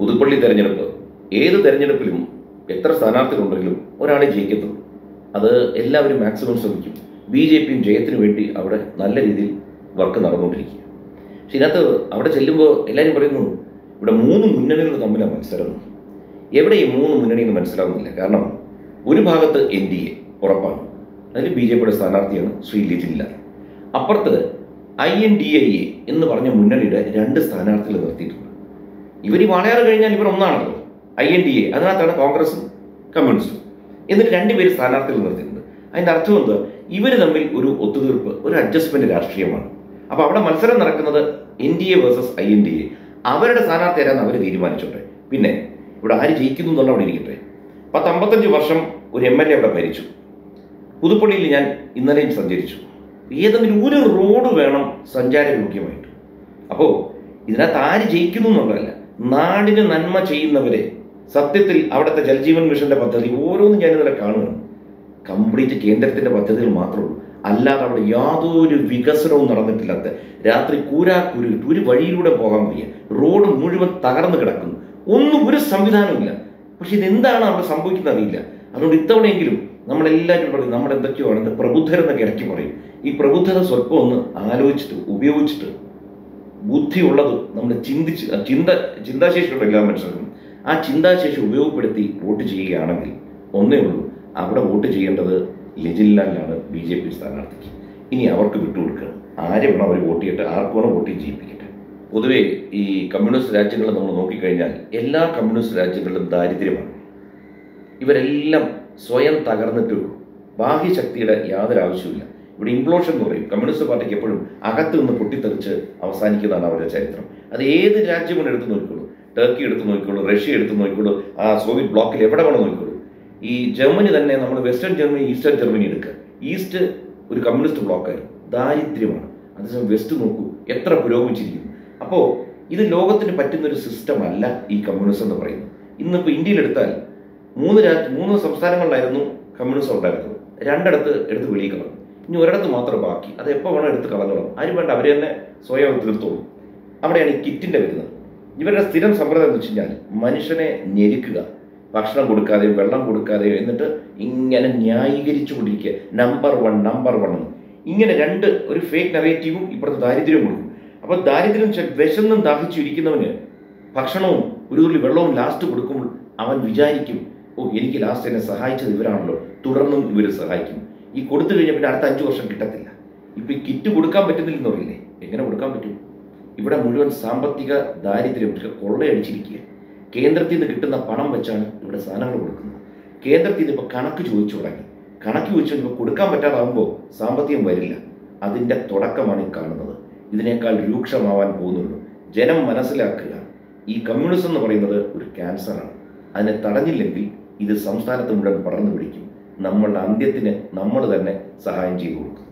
പുതുപ്പള്ളി തെരഞ്ഞെടുപ്പ് ഏത് തെരഞ്ഞെടുപ്പിലും എത്ര സ്ഥാനാർത്ഥികളുണ്ടെങ്കിലും ഒരാളെ ജയിക്കത്തുള്ളൂ അത് എല്ലാവരും മാക്സിമം ശ്രമിക്കും ബി ജെ പിയും ജയത്തിന് വേണ്ടി അവിടെ നല്ല രീതിയിൽ വർക്ക് നടന്നുകൊണ്ടിരിക്കുക പക്ഷെ ഇതിനകത്ത് അവിടെ ചെല്ലുമ്പോൾ എല്ലാവരും പറയുന്നു ഇവിടെ മൂന്ന് മുന്നണികൾ തമ്മിലാണ് മത്സരം എവിടെ ഈ മൂന്ന് മുന്നണി എന്ന് മനസ്സിലാവുന്നില്ല കാരണം ഒരു ഭാഗത്ത് എൻ ഡി എ ഉറപ്പാണ് അതിൽ ബി ജെ പിയുടെ സ്ഥാനാർത്ഥിയാണ് ശ്രീ ലിറ്റിൻ ലാൽ അപ്പുറത്ത് I N D I A എന്ന് പറഞ്ഞ മുന്നണിയുടെ രണ്ട് സ്ഥാനാർത്ഥികൾ നിർത്തിയിട്ടുണ്ട് ഇവർ ഈ വാളയാറ് കഴിഞ്ഞാൽ ഇവർ ഒന്നാണല്ലോ ഐ എൻ ഡി എ അതിനകത്താണ് കോൺഗ്രസും കമ്മ്യൂണിസ്റ്റും എന്നിട്ട് രണ്ടുപേര് സ്ഥാനാർത്ഥികൾ നിർത്തിയിട്ടുണ്ട് അതിൻ്റെ അർത്ഥം എന്താ ഇവർ തമ്മിൽ ഒരു ഒത്തുതീർപ്പ് ഒരു അഡ്ജസ്റ്റ്മെന്റ് രാഷ്ട്രീയമാണ് അപ്പോൾ അവിടെ മത്സരം നടക്കുന്നത് N D A versus I N D A അവരുടെ സ്ഥാനാർത്ഥി ആരാന്ന് അവർ തീരുമാനിച്ചോട്ടെ പിന്നെ ഇവിടെ ആര് ജയിക്കുന്നു എന്നുള്ള അവിടെ ഇരിക്കട്ടെ പത്തമ്പത്തഞ്ച് വർഷം ഒരു എം എൽ എ അവിടെ ഭരിച്ചു പുതുപ്പള്ളിയിൽ ഞാൻ ഇന്നലെയും സഞ്ചരിച്ചു ഏതെങ്കിലും ഒരു റോഡ് വേണം സഞ്ചാരയോഗ്യമായിട്ട് അപ്പോൾ ഇതിനകത്ത് ആര് ജയിക്കുന്നു എന്നുള്ളതല്ല നാടിന് നന്മ ചെയ്യുന്നവരെ സത്യത്തിൽ അവിടുത്തെ ജലജീവൻ മിഷന്റെ പദ്ധതി ഓരോന്നും ഞാൻ ഇന്നലെ കാണുകയാണ് കംപ്ലീറ്റ് കേന്ദ്രത്തിന്റെ പദ്ധതികൾ മാത്രമേ ഉള്ളൂ അല്ലാതെ അവിടെ യാതൊരു വികസനവും നടന്നിട്ടില്ലാത്ത രാത്രി കൂരാക്കുരു ഒരു വഴിയിലൂടെ പോകാൻ വയ്യ റോഡ് മുഴുവൻ തകർന്നു കിടക്കുന്നു ഒന്നും ഒരു സംവിധാനമില്ല പക്ഷെ ഇതെന്താണ് അവിടെ സംഭവിക്കുന്നത് അറിയില്ല അതുകൊണ്ട് ഇത്തവണയെങ്കിലും നമ്മളെല്ലാവരും പറയും നമ്മൾ എന്തൊക്കെയോ ആണ് ഇത് പ്രബുദ്ധരെന്നൊക്കെ ഇടയ്ക്ക് പറയും ഈ പ്രബുദ്ധത സ്വല്പം ഒന്ന് ആലോചിച്ചിട്ട് ഉപയോഗിച്ചിട്ട് ബുദ്ധിയുള്ളത് നമ്മൾ ചിന്തിച്ച് ആ ചിന്ത ചിന്താശേഷിയുള്ള എല്ലാ മനുഷ്യർക്കും ആ ചിന്താശേഷി ഉപയോഗപ്പെടുത്തി വോട്ട് ചെയ്യുകയാണെങ്കിൽ ഒന്നേ ഉള്ളൂ അവിടെ വോട്ട് ചെയ്യേണ്ടത് ലിജിൻലാലിനാണ് ബി ജെ പി സ്ഥാനാർത്ഥിക്ക് ഇനി അവർക്ക് വിട്ടുകൊടുക്കണം ആരെ വേണം അവർ വോട്ട് ചെയ്യട്ടെ ആർക്ക് വേണം വോട്ട് ചെയ്ത് ജയിപ്പിക്കട്ടെ പൊതുവേ ഈ കമ്മ്യൂണിസ്റ്റ് രാജ്യങ്ങൾ നമ്മൾ നോക്കിക്കഴിഞ്ഞാൽ എല്ലാ കമ്മ്യൂണിസ്റ്റ് രാജ്യങ്ങളിലും ദാരിദ്ര്യമാണ് ഇവരെല്ലാം സ്വയം തകർന്നിട്ട് ബാഹ്യശക്തിയുടെ യാതൊരു ആവശ്യമില്ല ഇവിടെ ഇംപ്ലോഷൻ എന്ന് പറയും കമ്മ്യൂണിസ്റ്റ് പാർട്ടിക്ക് എപ്പോഴും അകത്ത് നിന്ന് പൊട്ടിത്തെറിച്ച് അവസാനിക്കുന്നതാണ് അവരുടെ ചരിത്രം അത് ഏത് രാജ്യവും എടുത്ത് നോക്കിക്കോളൂ ടർക്കി എടുത്ത് നോക്കിക്കോളൂ റഷ്യ എടുത്ത് നോക്കിക്കോളൂ ആ സോവിയറ്റ് ബ്ലോക്കിൽ എവിടെ വേണം നോക്കിക്കോളൂ ഈ ജർമ്മനി തന്നെ നമ്മൾ വെസ്റ്റേൺ ജർമ്മനി ഈസ്റ്റേൺ ജർമ്മനി എടുക്കുക ഈസ്റ്റ് ഒരു കമ്മ്യൂണിസ്റ്റ് ബ്ലോക്കായിരുന്നു ദാരിദ്ര്യമാണ് അതേസമയം വെസ്റ്റ് നോക്കൂ എത്ര പുരോഗമിച്ചിരിക്കുന്നു അപ്പോൾ ഇത് ലോകത്തിന് പറ്റുന്ന ഒരു സിസ്റ്റം അല്ല ഈ കമ്മ്യൂണിസം എന്ന് പറയുന്നത് ഇന്നിപ്പോൾ ഇന്ത്യയിലെടുത്താൽ മൂന്ന് രാജ്യ മൂന്ന് സംസ്ഥാനങ്ങളിലായിരുന്നു കമ്മ്യൂണിസം ഉണ്ടായിരുന്നത് രണ്ടിടത്ത് എടുത്ത് വെളിയിൽ കളഞ്ഞു ഇനി ഒരിടത്ത് മാത്രം ബാക്കി അത് എപ്പോൾ വേണം എടുത്ത് കളഞ്ഞോളാം ആരും വേണ്ട അവർ തന്നെ സ്വയം അത് തീർത്തോളൂ അവിടെയാണ് ഈ കിറ്റിൻ്റെ വരുന്നത് ഇവരുടെ സ്ഥിരം സമ്പ്രദായം എന്ന് വെച്ച് കഴിഞ്ഞാൽ മനുഷ്യനെ ഞെരുക്കുക ഭക്ഷണം കൊടുക്കാതെയോ വെള്ളം കൊടുക്കാതെയോ എന്നിട്ട് ഇങ്ങനെ ന്യായീകരിച്ചു കൊണ്ടിരിക്കുക നമ്പർ വൺ നമ്പർ വൺ എന്ന് ഇങ്ങനെ രണ്ട് ഒരു ഫേക്ക് നെറേറ്റീവും ഇപ്പുറത്ത് ദാരിദ്ര്യവും കൊടുക്കും അപ്പോൾ ദാരിദ്ര്യം ചെ- വിശന്നും ദാഹിച്ചു ഇരിക്കുന്നവന് ഭക്ഷണവും ഒരു തുള്ളി വെള്ളവും ലാസ്റ്റ് കൊടുക്കുമ്പോൾ അവൻ വിചാരിക്കും ഓ എനിക്ക് ലാസ്റ്റ് എന്നെ സഹായിച്ചത് ഇവരാണല്ലോ തുടർന്നും ഇവർ സഹായിക്കും ഈ കൊടുത്തു കഴിഞ്ഞാൽ പിന്നെ അടുത്ത അഞ്ച് വർഷം കിട്ടത്തില്ല ഇപ്പൊ ഈ കിറ്റ് കൊടുക്കാൻ പറ്റുന്നില്ലെന്ന് പറയില്ലേ എങ്ങനെ കൊടുക്കാൻ പറ്റും ഇവിടെ മുഴുവൻ സാമ്പത്തിക ദാരിദ്ര്യം ഇവർക്ക് കൊള്ളയടിച്ചിരിക്കുക കേന്ദ്രത്തിൽ നിന്ന് കിട്ടുന്ന പണം വെച്ചാണ് ഇവിടെ സാധനങ്ങൾ കൊടുക്കുന്നത് കേന്ദ്രത്തിൽ നിന്ന് ഇപ്പോൾ കണക്ക് ചോദിച്ചു തുടങ്ങി കണക്ക് ചോദിച്ചു ഇപ്പോൾ കൊടുക്കാൻ പറ്റാതാവുമ്പോൾ സാമ്പത്തികം വരില്ല അതിൻ്റെ തുടക്കമാണ് ഈ കാണുന്നത് ഇതിനേക്കാൾ രൂക്ഷമാവാൻ പോകുന്നുള്ളൂ ജനം മനസ്സിലാക്കുക ഈ കമ്മ്യൂണിസം എന്ന് പറയുന്നത് ഒരു ക്യാൻസറാണ് അതിനെ തടഞ്ഞില്ലെങ്കിൽ ഇത് സംസ്ഥാനത്ത് മുഴുവൻ പടർന്നു പിടിക്കും നമ്മളുടെ അന്ത്യത്തിന് നമ്മൾ തന്നെ സഹായം ചെയ്തു കൊടുക്കും